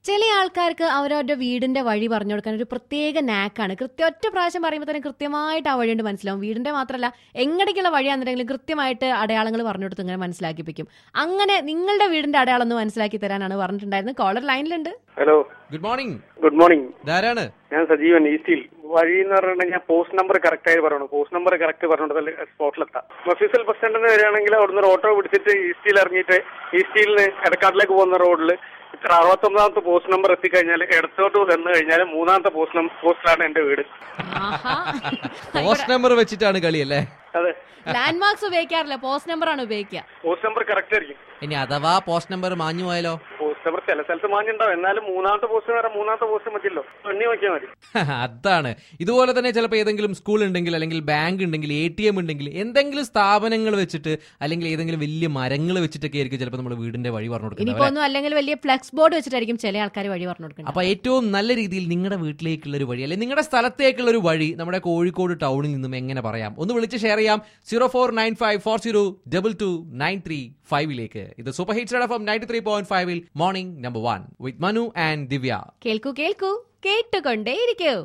ചില ആൾക്കാർക്ക് അവരവരുടെ വീടിന്റെ വഴി പറഞ്ഞു കൊടുക്കാൻ ഒരു പ്രത്യേക നാക്കാണ് കൃത്യം ഒറ്റ പ്രാവശ്യം പറയുമ്പോൾ തന്നെ കൃത്യമായിട്ട് ആ വഴിയുണ്ട് മനസ്സിലാവും വീടിന്റെ മാത്രമല്ല എങ്ങടേക്കുള്ള വഴിയാണെന്നുണ്ടെങ്കിലും കൃത്യമായിട്ട് അടയാളങ്ങൾ പറഞ്ഞു കൊടുത്ത് ഇങ്ങനെ മനസ്സിലാക്കിപ്പിക്കും അങ്ങനെ നിങ്ങളുടെ വീടിന്റെ അടയാളം ഒന്ന് മനസ്സിലാക്കി തരാനാണ് പറഞ്ഞിട്ടുണ്ടായിരുന്നത് കോളർ ലൈനിലുണ്ട് hello good morning good morning ധാരാണ് ഞാൻ സജീവൻ ഈസ്റ്റിൽ വഴി എന്ന് പറഞ്ഞിട്ടുണ്ടെങ്കിൽ ഞാൻ പോസ്റ്റ് നമ്പർ കറക്റ്റ് ആയി പറയണം പോസ്റ്റ് നമ്പർ കറക്റ്റ് പറഞ്ഞിട്ട് സ്പോട്ടിലെത്താം മഫീസൽ ബസ് സ്റ്റാൻഡിൽ നിന്ന് വരികയാണെങ്കിൽ അവിടുന്ന് ഒരു ഓട്ടോ പിടിച്ചിട്ട് ഈസ്റ്റിൽ ഇറങ്ങിയിട്ട് ഈസ്റ്റിൽ നിന്ന് എടക്കാട്ടിലേക്ക് പോകുന്ന റോഡിൽ ഇത്ര അറുപത്തൊമ്പതാമത്തെ പോസ്റ്റ് നമ്പർ എത്തിക്കഴിഞ്ഞാൽ ഇടത്തോട്ട് വന്നു കഴിഞ്ഞാൽ മൂന്നാമത്തെ പോസ്റ്റ് നമ്പർ പോസ്റ്റിലാണ് എന്റെ വീട് ആഹാ പോസ്റ്റ് നമ്പർ വെച്ചിട്ടാണ് കളി അല്ലേ അതെ ലാൻഡ് മാർക്സ് ഉപയോഗിക്കാറില്ല പോസ്റ്റ് നമ്പർ ആണ് ഉപയോഗിക്കുക പോസ്റ്റ് നമ്പർ കറക്റ്റ് ആയിരിക്കും ഇനി അഥവാ പോസ്റ്റ് നമ്പർ മാഞ്ഞു പോയാലോ പോസ്റ്റ് നമ്പർ ചില സ്ഥലത്ത് മാഞ്ഞുണ്ടാവും എന്നാലും മൂന്നാമത്തെ പോസ്റ്റ് വരെ മൂന്നാമത്തെ പോസ്റ്റ് മതിയല്ലോ എണ്ണി നോക്കിയാൽ മതി അതാണ് ഇതുപോലെ തന്നെ ചിലപ്പോൾ ഏതെങ്കിലും സ്കൂൾ ഉണ്ടെങ്കിൽ അല്ലെങ്കിൽ ബാങ്ക് ഉണ്ടെങ്കിൽ എ ടി എം ഉണ്ടെങ്കിൽ എന്തെങ്കിലും സ്ഥാപനങ്ങൾ വെച്ചിട്ട് അല്ലെങ്കിൽ ഏതെങ്കിലും വലിയ മരങ്ങൾ വെച്ചിട്ടൊക്കെ ആയിരിക്കും ചിലപ്പോൾ നമ്മൾ വീടിന്റെ വഴി പറഞ്ഞു കൊടുക്കുന്നത് ഇനിയിപ്പോ ഒന്നും അല്ലെങ്കിൽ വലിയ ഫ്ലെക്സ് ബോർഡ് വെച്ചിട്ടായിരിക്കും ചില ആൾക്കാർ വഴി പറഞ്ഞു കൊടുക്കുന്നത് അപ്പൊ ഏറ്റവും നല്ല രീതിയിൽ നിങ്ങളുടെ വീട്ടിലേക്കുള്ള ഒരു വഴി അല്ലെങ്കിൽ നിങ്ങളുടെ സ്ഥലത്തേക്കുള്ള ഒരു വഴി നമ്മുടെ കോഴിക്കോട് ടൗണിൽ നിന്നും എങ്ങനെ പറയാം ഒന്ന് വിളിച്ച് ഷെയർ ചെയ്യാം zero four nine five four zero double two nine three ഫൈവിലേക്ക് ഇത് super hits F ninety three point ഫൈവിൽ morning number one with Manu and Divya കേൾക്കൂ കേൾക്കൂ കേട്ടുകൊണ്ടേയിരിക്കൂ